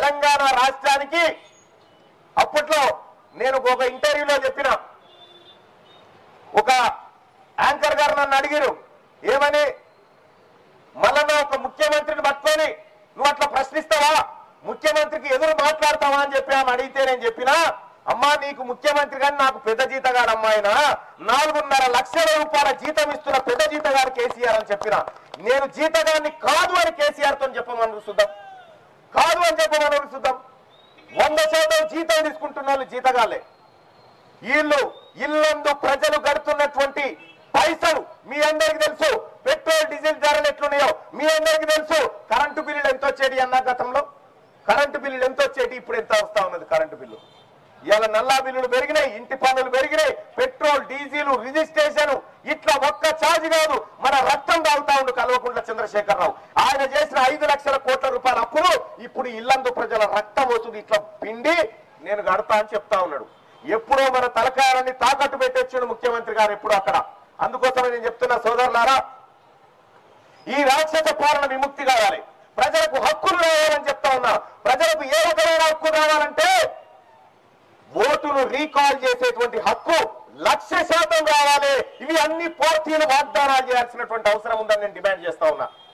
తెలంగాణ రాష్ట్రానికి అప్పట్లో నేను ఒక ఇంటర్వ్యూలో చెప్పిన ఒక యాంకర్ గారు నన్ను అడిగారు ఏమని మళ్ళా ఒక ముఖ్యమంత్రిని పట్టుకొని నువ్వు అట్లా ప్రశ్నిస్తావా ముఖ్యమంత్రికి ఎదురు మాట్లాడతావా అని చెప్పి ఆమె అడిగితే నేను చెప్పినా అమ్మా నీకు ముఖ్యమంత్రి కానీ నాకు పెద్ద జీతగాడు అమ్మాయినా నాలుగున్నర లక్షల రూపాయల జీతం ఇస్తున్న పెద్ద జీతగాడు కేసీఆర్ అని చెప్పిన నేను జీతగాన్ని కాదు అని కేసీఆర్ తో చెప్పమని చూద్దాం కాదు అని చెప్పమని చూద్దాం వంద శాతం జీతం తీసుకుంటున్న వాళ్ళు జీతగాళ్ళే వీళ్ళు ఇల్లందు ప్రజలు గడుతున్నటువంటి పైసలు మీ అందరికి తెలుసు పెట్రోల్ డీజిల్ ధరలు ఎట్లున్నాయో మీ అందరికి తెలుసు కరెంటు బిల్లులు ఎంత వచ్చేది అన్న గతంలో కరెంటు బిల్లులు ఎంత వచ్చేది ఇప్పుడు ఎంత వస్తా ఉన్నది కరెంటు బిల్లు ఇవాళ నల్లా బిల్లులు పెరిగినాయి ఇంటి పన్నులు పెరిగినాయి పెట్రోల్ డీజిల్ రిజిస్ట్రేషన్ ఇట్లా ఒక్క ఛార్జ్ కాదు మన రక్తం తాగుతా ఉండు కల్వకుంట్ల చంద్రశేఖరరావు ఆయన చేసిన ఐదు లక్షల కోట్ల రూపాయల అప్పులు ఇప్పుడు ఇల్లందు ప్రజల రక్తం పోతుంది ఇట్లా పిండి నేను గడతా అని చెప్తా ఉన్నాడు ఎప్పుడో మన తలకాయాలన్నీ తాకట్టు పెట్టొచ్చాడు ముఖ్యమంత్రి గారు ఎప్పుడు అక్కడ అందుకోసమే నేను చెప్తున్నా సోదరులారా ఈ రాక్షస పాలన విముక్తి కావాలి ప్రజలకు హక్కులు రావాలని చెప్తా ఉన్నా ప్రజలకు ఏ రకమైన హక్కు రావాలంటే ఓటును రీకాల్ చేసేటువంటి హక్కు లక్ష శాతం రావాలి ఇవి అన్ని పార్టీలు వాగ్దానాలు చేయాల్సినటువంటి అవసరం ఉందని నేను డిమాండ్ చేస్తా ఉన్నా